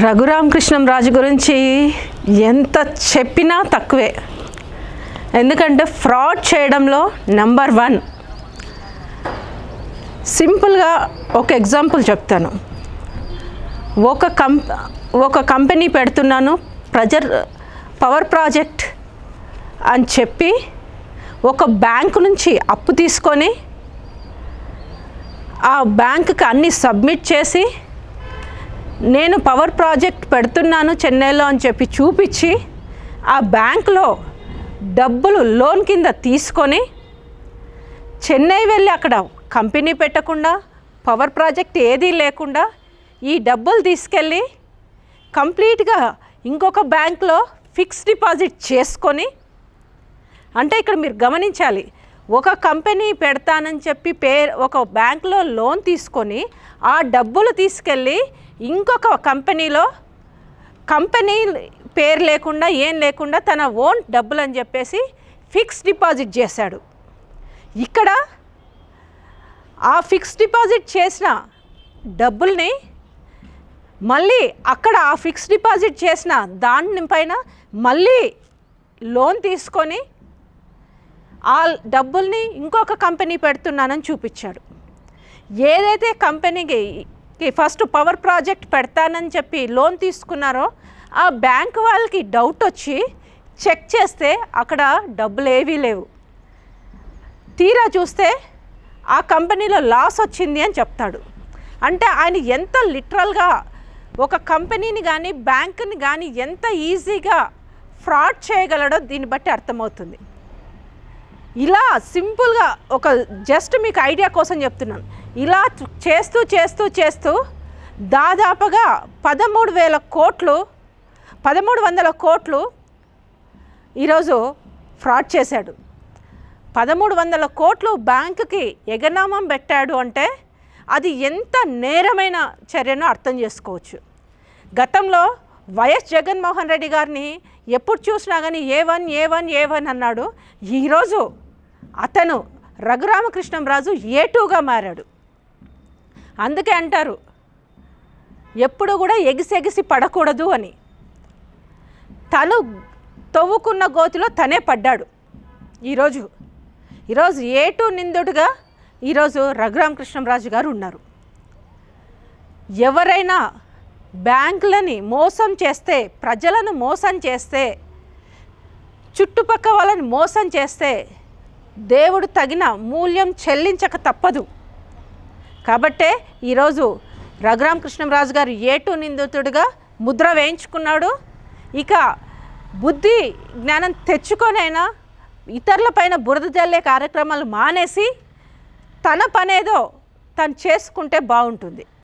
రఘురామకృష్ణం రాజు గురించి ఎంత చెప్పినా తక్కువే ఎందుకంటే ఫ్రాడ్ చేయడంలో నెంబర్ వన్ సింపుల్గా ఒక ఎగ్జాంపుల్ చెప్తాను ఒక కం ఒక కంపెనీ పెడుతున్నాను ప్రజర్ పవర్ ప్రాజెక్ట్ అని చెప్పి ఒక బ్యాంకు నుంచి అప్పు తీసుకొని ఆ బ్యాంకుకి అన్ని సబ్మిట్ చేసి నేను పవర్ ప్రాజెక్ట్ పెడుతున్నాను చెన్నైలో అని చెప్పి చూపించి ఆ బ్యాంకులో డబ్బులు లోన్ కింద తీసుకొని చెన్నై వెళ్ళి అక్కడ కంపెనీ పెట్టకుండా పవర్ ప్రాజెక్ట్ ఏదీ లేకుండా ఈ డబ్బులు తీసుకెళ్ళి కంప్లీట్గా ఇంకొక బ్యాంక్లో ఫిక్స్ డిపాజిట్ చేసుకొని అంటే ఇక్కడ మీరు గమనించాలి ఒక కంపెనీ పెడతానని చెప్పి పే ఒక బ్యాంక్లో లోన్ తీసుకొని ఆ డబ్బులు తీసుకెళ్ళి ఇంకొక కంపెనీలో కంపెనీ పేరు లేకుండా ఏం లేకుండా తన ఓన్ డబ్బులు అని చెప్పేసి ఫిక్స్ డిపాజిట్ చేశాడు ఇక్కడ ఆ ఫిక్స్ డిపాజిట్ చేసిన డబ్బుల్ని మళ్ళీ అక్కడ ఆ ఫిక్స్ డిపాజిట్ చేసిన దాని పైన మళ్ళీ లోన్ తీసుకొని ఆ డబ్బుల్ని ఇంకొక కంపెనీ పెడుతున్నానని చూపించాడు ఏదైతే కంపెనీకి ఫస్ట్ పవర్ ప్రాజెక్ట్ పెడతానని చెప్పి లోన్ తీసుకున్నారో ఆ బ్యాంక్ వాళ్ళకి డౌట్ వచ్చి చెక్ చేస్తే అక్కడ డబ్బులు ఏవీ లేవు తీరా చూస్తే ఆ కంపెనీలో లాస్ వచ్చింది అని చెప్తాడు అంటే ఆయన ఎంత లిటరల్గా ఒక కంపెనీని కానీ బ్యాంకుని కానీ ఎంత ఈజీగా ఫ్రాడ్ చేయగలడో దీన్ని బట్టి అర్థమవుతుంది ఇలా సింపుల్గా ఒక జస్ట్ మీకు ఐడియా కోసం చెప్తున్నాను ఇలా చేస్తూ చేస్తూ చేస్తూ దాదాపుగా పదమూడు వేల కోట్లు పదమూడు వందల కోట్లు ఈరోజు ఫ్రాడ్ చేశాడు పదమూడు వందల కోట్లు బ్యాంకుకి ఎగనామం పెట్టాడు అంటే అది ఎంత నేరమైన చర్యనో అర్థం చేసుకోవచ్చు గతంలో వైఎస్ జగన్మోహన్ రెడ్డి గారిని ఎప్పుడు చూసినా కానీ A one A one A one అన్నాడు ఈరోజు అతను రఘురామకృష్ణంరాజు ఏ టూగా మారాడు అందుకే అంటారు ఎప్పుడు కూడా ఎగిసి ఎగిసి పడకూడదు అని తను తవ్వుకున్న గోతిలో తనే పడ్డాడు ఈరోజు ఈరోజు ఏ టూ నిందుడుగా ఈరోజు రఘురామకృష్ణంరాజు గారు ఉన్నారు ఎవరైనా బ్యాంకులని మోసం చేస్తే ప్రజలను మోసం చేస్తే చుట్టుపక్క వాళ్ళని మోసం చేస్తే దేవుడు తగిన మూల్యం చెల్లించక తప్పదు కాబట్టే ఈరోజు రఘురామకృష్ణంరాజు గారు ఏటు నిందితుడిగా ముద్ర వేయించుకున్నాడు ఇక బుద్ధి జ్ఞానం తెచ్చుకొనైనా ఇతరులపైన బురద జల్లే కార్యక్రమాలు మానేసి తన పనేదో తను చేసుకుంటే బాగుంటుంది